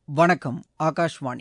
வணக்கம் ஆகாஷ்வாணி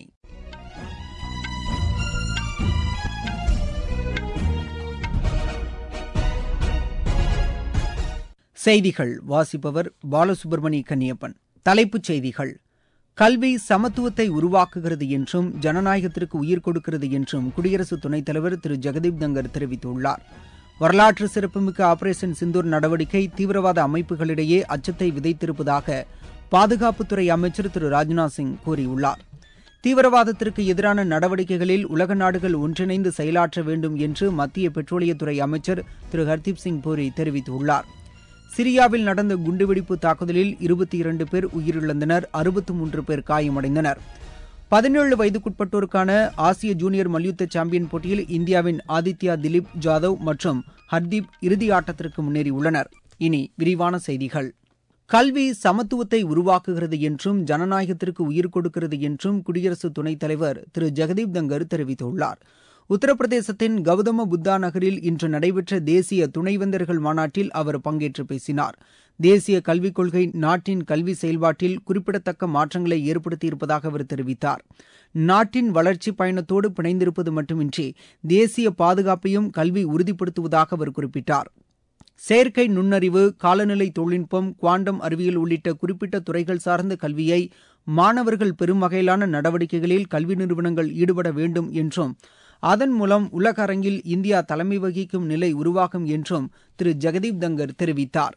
செய்திகள் வாசிப்பவர் பாலசுப்ரமணி கன்னியப்பன் தலைப்புச் செய்திகள் கல்வி சமத்துவத்தை உருவாக்குகிறது என்றும் ஜனநாயகத்திற்கு உயிர் கொடுக்கிறது என்றும் குடியரசு துணைத் தலைவர் திரு ஜெகதீப் தங்கர் தெரிவித்துள்ளார் வரலாற்று சிறப்புமிக்க ஆபரேஷன் சிந்தூர் நடவடிக்கை தீவிரவாத அமைப்புகளிடையே அச்சத்தை விதைத்திருப்பதாக பாதுகாப்புத்துறை அமைச்சர் திரு ராஜ்நாத் சிங் கூறியுள்ளார் தீவிரவாதத்திற்கு எதிரான நடவடிக்கைகளில் உலக நாடுகள் ஒன்றிணைந்து செயலாற்ற வேண்டும் என்று மத்திய பெட்ரோலியத்துறை அமைச்சர் திரு ஹர்தீப் சிங் பூரி தெரிவித்துள்ளார் சிரியாவில் நடந்த குண்டுவெடிப்பு தாக்குதலில் இருபத்தி இரண்டு பேர் உயிரிழந்தனர் அறுபத்து மூன்று பேர் காயமடைந்தனர் பதினேழு வயதுக்குட்பட்டோருக்கான ஆசிய ஜூனியர் மல்யுத்த சாம்பியன் போட்டியில் இந்தியாவின் ஆதித்யா திலீப் ஜாதவ் மற்றும் ஹர்தீப் இறுதி ஆட்டத்திற்கு முன்னேறியுள்ளனர் இனி விரிவான செய்திகள் கல்வி சமத்துவத்தை உருவாக்குகிறது என்றும் ஜனநாயகத்திற்கு உயிர் கொடுக்கிறது என்றும் குடியரசு துணைத் தலைவர் திரு ஜெகதீப் தங்கர் தெரிவித்துள்ளார் உத்தரப்பிரதேசத்தின் கௌதம புத்தா நகரில் இன்று நடைபெற்ற தேசிய துணைவேந்தர்கள் மாநாட்டில் அவர் பங்கேற்று பேசினார் தேசிய கல்விக் கொள்கை நாட்டின் கல்வி செயல்பாட்டில் குறிப்பிடத்தக்க மாற்றங்களை ஏற்படுத்தியிருப்பதாக அவர் தெரிவித்தார் நாட்டின் வளர்ச்சி பயணத்தோடு பிணைந்திருப்பது மட்டுமின்றி தேசிய பாதுகாப்பையும் கல்வி உறுதிப்படுத்துவதாக அவர் குறிப்பிட்டார் செயற்கை நுண்ணறிவு காலநிலை தொழில்நுட்பம் குவாண்டம் அறிவியல் உள்ளிட்ட குறிப்பிட்ட துறைகள் சார்ந்த கல்வியை மாணவர்கள் பெரும் வகையிலான நடவடிக்கைகளில் கல்வி நிறுவனங்கள் ஈடுபட வேண்டும் என்றும் அதன் மூலம் உலக அரங்கில் இந்தியா தலைமை வகிக்கும் நிலை உருவாகும் என்றும் திரு ஜெகதீப் தங்கர் தெரிவித்தார்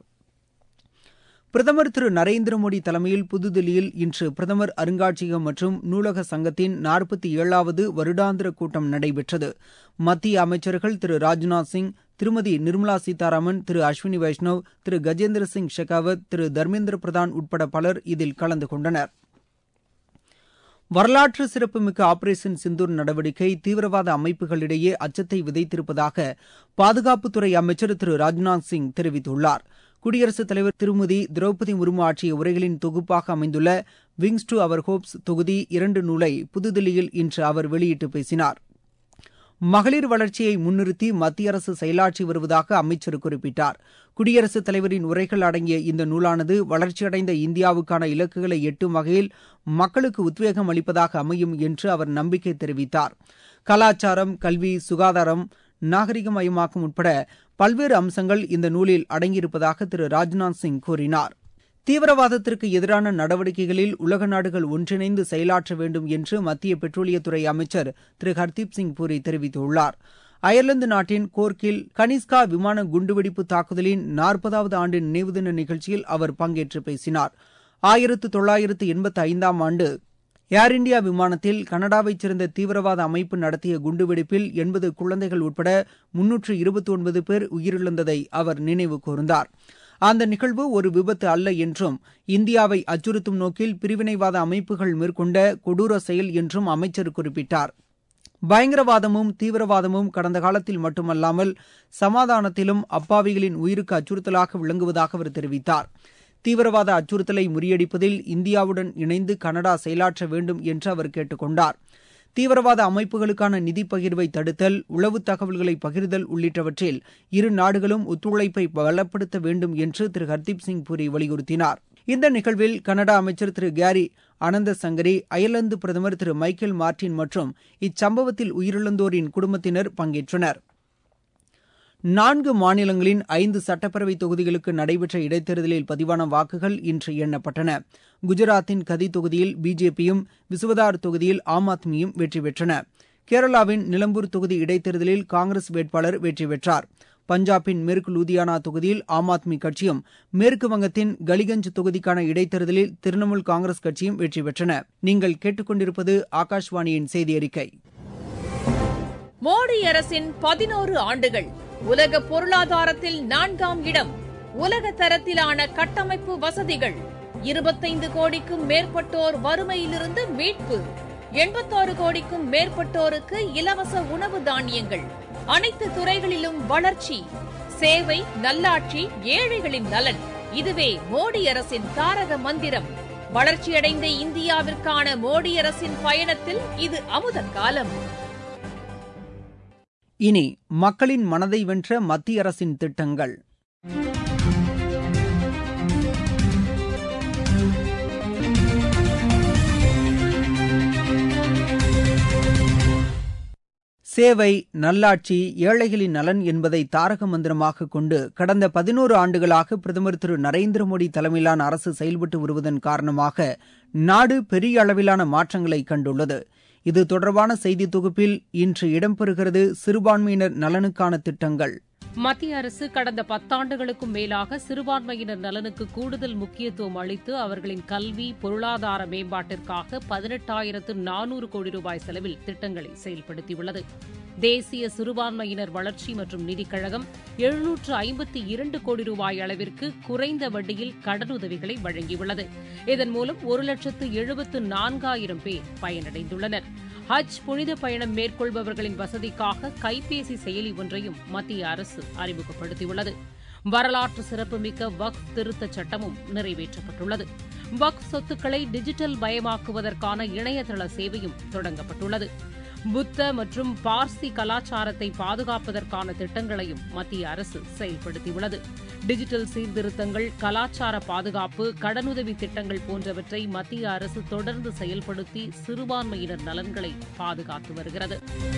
பிரதமர் திரு நரேந்திர மோடி தலைமையில் புதுதில்லியில் இன்று பிரதமர் அருங்காட்சியகம் மற்றும் நூலக சங்கத்தின் நாற்பத்தி ஏழாவது வருடாந்திர கூட்டம் நடைபெற்றது மத்திய அமைச்சர்கள் திரு ராஜ்நாத் சிங் திருமதி நிர்மலா சீதாராமன் திரு அஸ்வினி வைஷ்ணவ் திரு கஜேந்திர சிங் ஷெகாவத் திரு தர்மேந்திர பிரதான் உட்பட பலர் இதில் கலந்து கொண்டனர் வரலாற்று சிறப்புமிக்க ஆபரேஷன் சிந்தூர் நடவடிக்கை தீவிரவாத அமைப்புகளிடையே அச்சத்தை விதைத்திருப்பதாக பாதுகாப்புத்துறை அமைச்சர் திரு ராஜ்நாத் சிங் தெரிவித்துள்ளார் குடியரசுத் தலைவர் திருமதி திரௌபதி முர்மு ஆற்றிய உரைகளின் தொகுப்பாக அமைந்துள்ள விங்ஸ் டு அவர் ஹோப்ஸ் தொகுதி இரண்டு நூலை புதுதில்லியில் இன்று அவர் வெளியிட்டு பேசினார் மகளிர் வளர்ச்சியை முன்னிறுத்தி மத்திய அரசு செயலாற்றி வருவதாக அமைச்சர் குறிப்பிட்டார் குடியரசுத் தலைவரின் உரைகள் அடங்கிய இந்த நூலானது வளர்ச்சியடைந்த இந்தியாவுக்கான இலக்குகளை எட்டும் வகையில் மக்களுக்கு உத்வேகம் அளிப்பதாக அமையும் என்று அவர் நம்பிக்கை தெரிவித்தார் கலாச்சாரம் கல்வி சுகாதாரம் நாகரிகமயமாக்கம் உட்பட பல்வேறு அம்சங்கள் இந்த நூலில் அடங்கியிருப்பதாக திரு ராஜ்நாத் சிங் கூறினார் தீவிரவாதத்திற்கு எதிரான நடவடிக்கைகளில் உலக நாடுகள் ஒன்றிணைந்து செயலாற்ற வேண்டும் என்று மத்திய பெட்ரோலியத்துறை அமைச்சர் திரு ஹர்தீப் சிங் பூரி தெரிவித்துள்ளார் அயர்லாந்து நாட்டின் கோர்க்கில் கனிஸ்கா விமான குண்டுவெடிப்பு தாக்குதலின் நாற்பதாவது ஆண்டு நினைவு தின நிகழ்ச்சியில் அவர் பங்கேற்று பேசினார் ஆயிரத்து தொள்ளாயிரத்து எண்பத்தி ஐந்தாம் ஆண்டு ஏர் இண்டியா விமானத்தில் கனடாவைச் சேர்ந்த தீவிரவாத அமைப்பு நடத்திய குண்டுவெடிப்பில் எண்பது குழந்தைகள் உட்பட முன்னூற்று இருபத்தி ஒன்பது பேர் உயிரிழந்ததை அவர் நினைவு கூர்ந்தார் அந்த நிகழ்வு ஒரு விபத்து அல்ல என்றும் இந்தியாவை அச்சுறுத்தும் நோக்கில் பிரிவினைவாத அமைப்புகள் மேற்கொண்ட கொடூர செயல் என்றும் அமைச்சர் குறிப்பிட்டார் பயங்கரவாதமும் தீவிரவாதமும் கடந்த காலத்தில் மட்டுமல்லாமல் சமாதானத்திலும் அப்பாவிகளின் உயிருக்கு அச்சுறுத்தலாக விளங்குவதாக அவர் தெரிவித்தார் தீவிரவாத அச்சுறுத்தலை முறியடிப்பதில் இந்தியாவுடன் இணைந்து கனடா செயலாற்ற வேண்டும் என்று அவர் கேட்டுக் கொண்டார் தீவிரவாத அமைப்புகளுக்கான நிதி பகிர்வை தடுத்தல் உளவு தகவல்களை பகிர்தல் உள்ளிட்டவற்றில் இரு நாடுகளும் ஒத்துழைப்பை பலப்படுத்த வேண்டும் என்று திரு ஹர்தீப் சிங் பூரி வலியுறுத்தினார் இந்த நிகழ்வில் கனடா அமைச்சர் Thiru Gary Anandasangaree Ireland பிரதமர் திரு மைக்கேல் மார்டின் மற்றும் இச்சம்பவத்தில் உயிரிழந்தோரின் குடும்பத்தினர் பங்கேற்றனர் நான்கு மாநிலங்களின் ஐந்து சட்டப்பேரவை தொகுதிகளுக்கு நடைபெற்ற இடைத்தேர்தலில் பதிவான வாக்குகள் இன்று எண்ணப்பட்டன குஜராத்தின் கதி தொகுதியில் பிஜேபியும் விசுவதார் தொகுதியில் ஆம் ஆத்மியும் வெற்றி பெற்றன கேரளாவின் நிலம்பூர் தொகுதி இடைத்தேர்தலில் காங்கிரஸ் வேட்பாளர் வெற்றி பெற்றார் பஞ்சாபின் மேற்கு லூதியானா தொகுதியில் ஆம் ஆத்மி கட்சியும் மேற்கு வங்கத்தின் கலிகஞ்ச் தொகுதிக்கான இடைத்தேர்தலில் திரிணாமுல் காங்கிரஸ் கட்சியும் வெற்றி பெற்றன நீங்கள் கேட்டுக்கொண்டிருப்பது ஆகாஷ்வாணியின் செய்தி அறிக்கை மோடி அரசின் பதினோரு ஆண்டுகள் உலக பொருளாதாரத்தில் நான்காம் இடம் உலக தரத்திலான கட்டமைப்பு வசதிகள் இருபத்தைந்து கோடிக்கும் மேற்பட்டோர் வறுமையிலிருந்து மீட்பு எண்பத்தாறு கோடிக்கும் மேற்பட்டோருக்கு இலவச உணவு தானியங்கள் அனைத்து துறைகளிலும் வளர்ச்சி சேவை நல்லாட்சி ஏழைகளின் நலன் இதுவே மோடி அரசின் தாரக மந்திரம் வளர்ச்சியடைந்த இந்தியாவிற்கான மோடி அரசின் பயணத்தில் இது அமுத காலம் இனி மக்களின் மனதை வென்ற மத்திய அரசின் திட்டங்கள் சேவை நல்லாட்சி ஏழைகளின் நலன் என்பதை தாரக மந்திரமாக கொண்டு கடந்த பதினோரு ஆண்டுகளாக பிரதமர் திரு நரேந்திர மோடி தலைமையிலான அரசு செயல்பட்டு வருவதன் காரணமாக நாடு பெரிய அளவிலான மாற்றங்களை கண்டுள்ளது இது தொடர்பான செய்தி தொகுப்பில் இன்று இடம்பெறுகிறது சிறுபான்மையினர் நலனுக்கான திட்டங்கள் மத்திய அரசு கடந்த பத்தாண்டுகளுக்கும் மேலாக சிறுபான்மையினர் நலனுக்கு கூடுதல் முக்கியத்துவம் அளித்து அவர்களின் கல்வி பொருளாதார மேம்பாட்டிற்காக பதினெட்டாயிரத்து நானூறு கோடி ரூபாய் செலவில் திட்டங்களை செயல்படுத்தியுள்ளது தேசிய சிறுபான்மையினர் வளர்ச்சி மற்றும் நிதிக் கழகம் எழுநூற்று ஐம்பத்தி இரண்டு கோடி ரூபாய் அளவிற்கு குறைந்த வட்டியில் கடனுதவிகளை வழங்கியுள்ளது இதன் மூலம் ஒரு லட்சத்து எழுபத்து நான்காயிரம் பேர் பயனடைந்துள்ளனர் ஹஜ் புனித பயணம் மேற்கொள்பவர்களின் வசதிக்காக கைபேசி செயலி ஒன்றையும் மத்திய அரசு அறிமுகப்படுத்தியுள்ளது வரலாற்று சிறப்புமிக்க வக்ஃப் திருத்தச் சட்டமும் நிறைவேற்றப்பட்டுள்ளது வக்ஃப் சொத்துக்களை டிஜிட்டல் மயமாக்குவதற்கான இணையதள சேவையும் தொடங்கப்பட்டுள்ளது புத்த மற்றும் பார்சி கலாச்சாரத்தை பாதுகாப்பதற்கான திட்டங்களையும் மத்திய அரசு செயல்படுத்தியுள்ளது டிஜிட்டல் சீர்திருத்தங்கள் கலாச்சார பாதுகாப்பு கடனுதவி திட்டங்கள் போன்றவற்றை மத்திய அரசு தொடர்ந்து செயல்படுத்தி சிறுபான்மையினர் நலன்களை பாதுகாத்து வருகிறது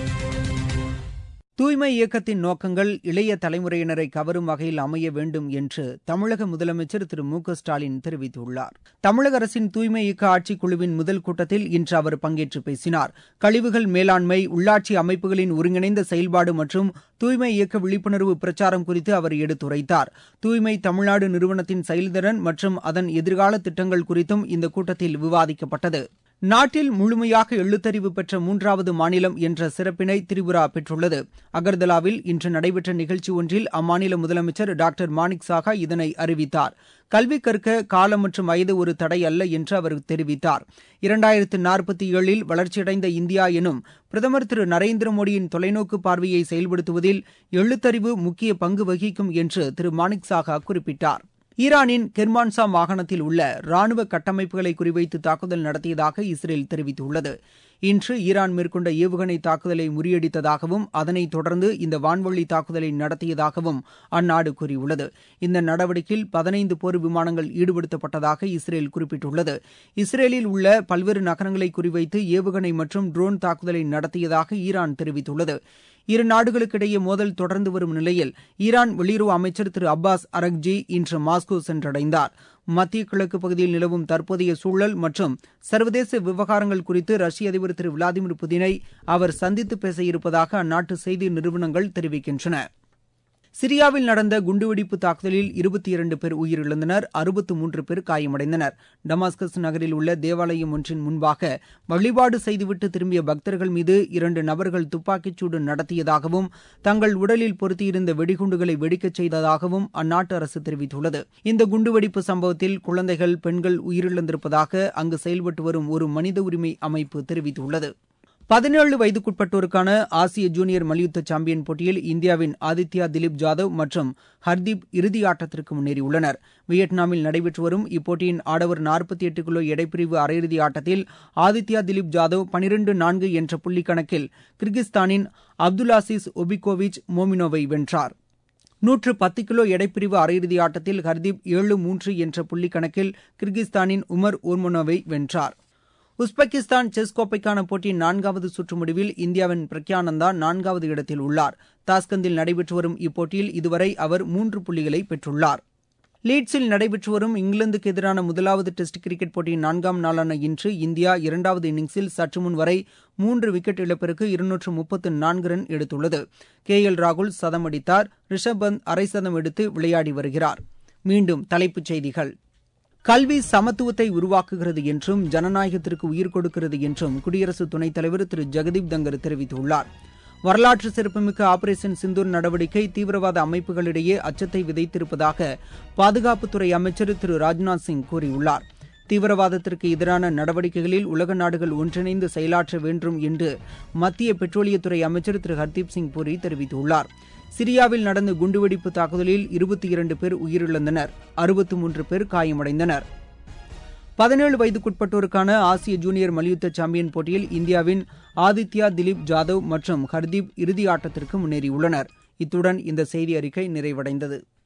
தூய்மை இயக்கத்தின் நோக்கங்கள் இளைய தலைமுறையினரை கவரும் வகையில் அமைய வேண்டும் என்று தமிழக முதலமைச்சர் திரு மு க ஸ்டாலின் தெரிவித்துள்ளார் தமிழக அரசின் தூய்மை இயக்க ஆட்சிக் குழுவின் முதல் கூட்டத்தில் இன்று அவர் பங்கேற்று பேசினார் கழிவுகள் மேலாண்மை உள்ளாட்சி அமைப்புகளின் ஒருங்கிணைந்த செயல்பாடு மற்றும் தூய்மை இயக்க விழிப்புணர்வு பிரச்சாரம் குறித்து அவர் எடுத்துரைத்தார் தூய்மை தமிழ்நாடு நிறுவனத்தின் செயல்திறன் மற்றும் அதன் எதிர்கால திட்டங்கள் குறித்தும் இந்த கூட்டத்தில் விவாதிக்கப்பட்டது நாட்டில் முழுமையாக எழுத்தறிவு பெற்ற மூன்றாவது மாநிலம் என்ற சிறப்பினை திரிபுரா பெற்றுள்ளது அகர்தலாவில் இன்று நடைபெற்ற நிகழ்ச்சி ஒன்றில் அம்மாநில முதலமைச்சர் டாக்டர் மாணிக் சாகா இதனை அறிவித்தார் கல்வி கற்க காலம் மற்றும் வயது ஒரு தடை அல்ல என்று அவர் தெரிவித்தார் இரண்டாயிரத்து நாற்பத்தி ஏழில் வளர்ச்சியடைந்த இந்தியா எனும் பிரதமர் திரு நரேந்திர மோடியின் தொலைநோக்கு பார்வையை செயல்படுத்துவதில் எழுத்தறிவு முக்கிய பங்கு வகிக்கும் என்று திரு மாணிக் சாகா குறிப்பிட்டார் ஈரானின் கெர்மான்சா மாகாணத்தில் உள்ள ராணுவ கட்டமைப்புகளை குறிவைத்து தாக்குதல் நடத்தியதாக இஸ்ரேல் தெரிவித்துள்ளது இன்று ஈரான் மேற்கொண்ட ஏவுகணை தாக்குதலை முறியடித்ததாகவும் அதனைத் தொடர்ந்து இந்த வான்வழி தாக்குதலை நடத்தியதாகவும் அந்நாடு கூறியுள்ளது இந்த நடவடிக்கையில் பதினைந்து போர் விமானங்கள் ஈடுபடுத்தப்பட்டதாக இஸ்ரேல் குறிப்பிட்டுள்ளது இஸ்ரேலில் உள்ள பல்வேறு நகரங்களை குறிவைத்து ஏவுகணை மற்றும் ட்ரோன் தாக்குதலை நடத்தியதாக ஈரான் தெரிவித்துள்ளது இரு நாடுகளுக்கிடையே மோதல் தொடர்ந்து வரும் நிலையில் ஈரான் வெளியுறவு அமைச்சர் திரு அப்பாஸ் அரக்ஜி இன்று மாஸ்கோ சென்றடைந்தார் மத்திய கிழக்கு பகுதியில் நிலவும் தற்போதைய சூழல் மற்றும் சர்வதேச விவகாரங்கள் குறித்து ரஷ்ய அதிபர் திரு விளாடிமிர் புதினை அவர் சந்தித்து பேச இருப்பதாக அந்நாட்டு செய்தி நிறுவனங்கள் தெரிவிக்கின்றன சிரியாவில் நடந்த குண்டுவெடிப்பு தாக்குதலில் இருபத்தி இரண்டு பேர் உயிரிழந்தனர் அறுபத்து மூன்று பேர் காயமடைந்தனர் டமாஸ்கஸ் நகரில் உள்ள தேவாலயம் ஒன்றின் முன்பாக வழிபாடு செய்துவிட்டு திரும்பிய பக்தர்கள் மீது இரண்டு நபர்கள் துப்பாக்கிச்சூடு நடத்தியதாகவும் தங்கள் உடலில் பொருத்தியிருந்த வெடிகுண்டுகளை வெடிக்கச் செய்ததாகவும் அந்நாட்டு அரசு தெரிவித்துள்ளது இந்த குண்டுவெடிப்பு சம்பவத்தில் குழந்தைகள் பெண்கள் உயிரிழந்திருப்பதாக அங்கு செயல்பட்டு வரும் ஒரு மனித உரிமை அமைப்பு தெரிவித்துள்ளது பதினேழு வயதுக்குட்பட்டோருக்கான ஆசிய ஜூனியர் மல்யுத்த சாம்பியன் போட்டியில் இந்தியாவின் ஆதித்யா திலீப் ஜாதவ் மற்றும் ஹர்தீப் இறுதி ஆட்டத்திற்கு முன்னேறியுள்ளனர் வியட்நாமில் நடைபெற்று வரும் இப்போட்டியின் ஆடவர் நாற்பத்தி எட்டு கிலோ எடைப்பிரிவு அரையிறுதி ஆட்டத்தில் ஆதித்யா திலீப் ஜாதவ் பனிரெண்டு நான்கு என்ற புள்ளி கணக்கில் கிர்கிஸ்தானின் அப்துல்லாசிஸ் ஒபிகோவிச் மோமினோவை வென்றார் நூற்று பத்து கிலோ எடைப்பிரிவு அரையிறுதி ஆட்டத்தில் ஹர்தீப் ஏழு மூன்று என்ற புள்ளி கணக்கில் கிர்கிஸ்தானின் உமர் ஓர்மோனோவை வென்றார் உஸ்பெகிஸ்தான் செஸ் கோப்பைக்கான போட்டியின் நான்காவது சுற்று முடிவில் இந்தியாவின் பிரக்யானந்தா நான்காவது இடத்தில் உள்ளார் தாஸ்கந்தில் நடைபெற்று வரும் இப்போட்டியில் இதுவரை அவர் மூன்று புள்ளிகளை பெற்றுள்ளார் லீட்ஸில் நடைபெற்று வரும் இங்கிலாந்துக்கு எதிரான முதலாவது டெஸ்ட் கிரிக்கெட் போட்டியின் நான்காம் நாளான இன்று இந்தியா இரண்டாவது இன்னிங்ஸில் சற்று முன் வரை மூன்று விக்கெட் இழப்பிற்கு இருநூற்று முப்பத்து நான்கு ரன் எடுத்துள்ளது கே எல் ராகுல் சதம் அடித்தார் ரிஷப் பந்த் அரை சதம் எடுத்து விளையாடி வருகிறார் மீண்டும் தலைப்புச் செய்திகள் கல்வி சமத்துவத்தை உருவாக்குகிறது என்றும் ஜனநாயகத்திற்கு உயிர் கொடுக்கிறது என்றும் குடியரசு துணைத் தலைவர் திரு ஜெகதீப் தங்கர் தெரிவித்துள்ளார் வரலாற்று சிறப்புமிக்க ஆபரேஷன் சிந்தூர் நடவடிக்கை தீவிரவாத அமைப்புகளிடையே அச்சத்தை விதைத்திருப்பதாக பாதுகாப்புத்துறை அமைச்சர் திரு ராஜ்நாத் சிங் கூறியுள்ளார் தீவிரவாதத்திற்கு எதிரான நடவடிக்கைகளில் உலக நாடுகள் ஒன்றிணைந்து செயலாற்ற வேண்டும் என்று மத்திய பெட்ரோலியத்துறை அமைச்சர் திரு ஹர்தீப் சிங் பூரி தெரிவித்துள்ளார் சிரியாவில் நடந்த குண்டுவெடிப்பு தாக்குதலில் இருபத்தி இரண்டு பேர் உயிரிழந்தனர் அறுபத்து மூன்று பேர் காயமடைந்தனர் பதினேழு வயதுக்குட்பட்டோருக்கான ஆசிய ஜூனியர் மல்யுத்த சாம்பியன் போட்டியில் இந்தியாவின் ஆதித்யா திலீப் ஜாதவ் மற்றும் ஹர்தீப் இறுதி ஆட்டத்திற்கு முன்னேறியுள்ளனர் இத்துடன் இந்த செய்தி அறிக்கை நிறைவடைந்தது